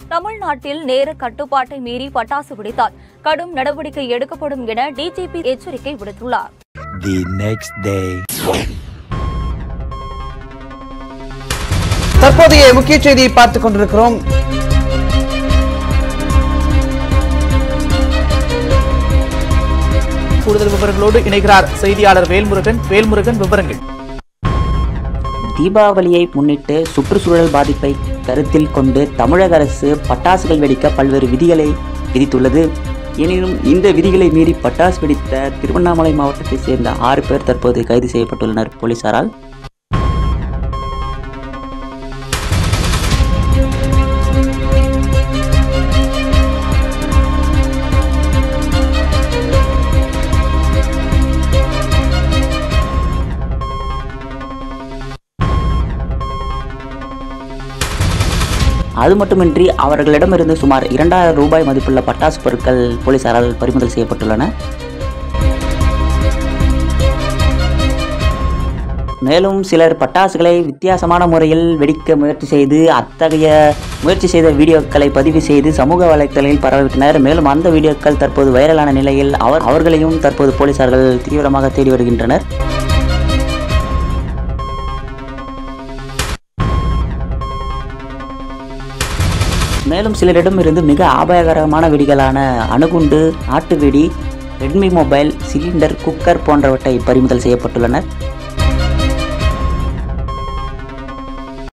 தமிழ்நாட்டில் நேர கட்டுப்பாட்டை மீறி பட்டாசு வெடித்தால் கடும் நடவடிக்கை எடுக்கப்படும் என டிஜிபி எச்சரிக்கை விடுத்துள்ளார் the next day. தற்போதைய முக்கிய செய்தியை பார்த்துக் கொண்டிருக்கிறோம் கூடுதல் விவரங்களோடு இணைகிறார் செய்தியாளர் வேல்முருகன் வேல்முருகன் விவரங்கள் தீபாவளியை முன்னிட்டு சுற்றுச்சூழல் பாதிப்பை கருத்தில் கொண்டு தமிழக அரசு பட்டாசுகள் வெடிக்க பல்வேறு விதிகளை விதித்துள்ளது எனினும் இந்த விதிகளை மீறி பட்டாசு வெடித்த திருவண்ணாமலை மாவட்டத்தைச் சேர்ந்த ஆறு பேர் தற்போது கைது செய்யப்பட்டுள்ளனர் போலீசாரால் அது மட்டுமின்றி அவர்களிடமிருந்து சுமார் இரண்டாயிரம் ரூபாய் மதிப்புள்ள பட்டாசு பொருட்கள் போலீசாரால் பறிமுதல் செய்யப்பட்டுள்ளன மேலும் சிலர் பட்டாசுகளை வித்தியாசமான முறையில் வெடிக்க முயற்சி செய்து அத்தகைய முயற்சி செய்த வீடியோக்களை பதிவு செய்து சமூக வலைத்தளங்களில் பரவிட்டனர் மேலும் அந்த வீடியோக்கள் தற்போது வைரலான நிலையில் அவர் அவர்களையும் தற்போது போலீசார்கள் தீவிரமாக தேடி வருகின்றனர் மேலும் சிலரிடமிருந்து மிக ஆபாயகரமான வெடிகளான அணுகுண்டு நாட்டு வெடி ரெட்மி மொபைல் சிலிண்டர் குக்கர் போன்றவற்றை பறிமுதல் செய்யப்பட்டுள்ளனர்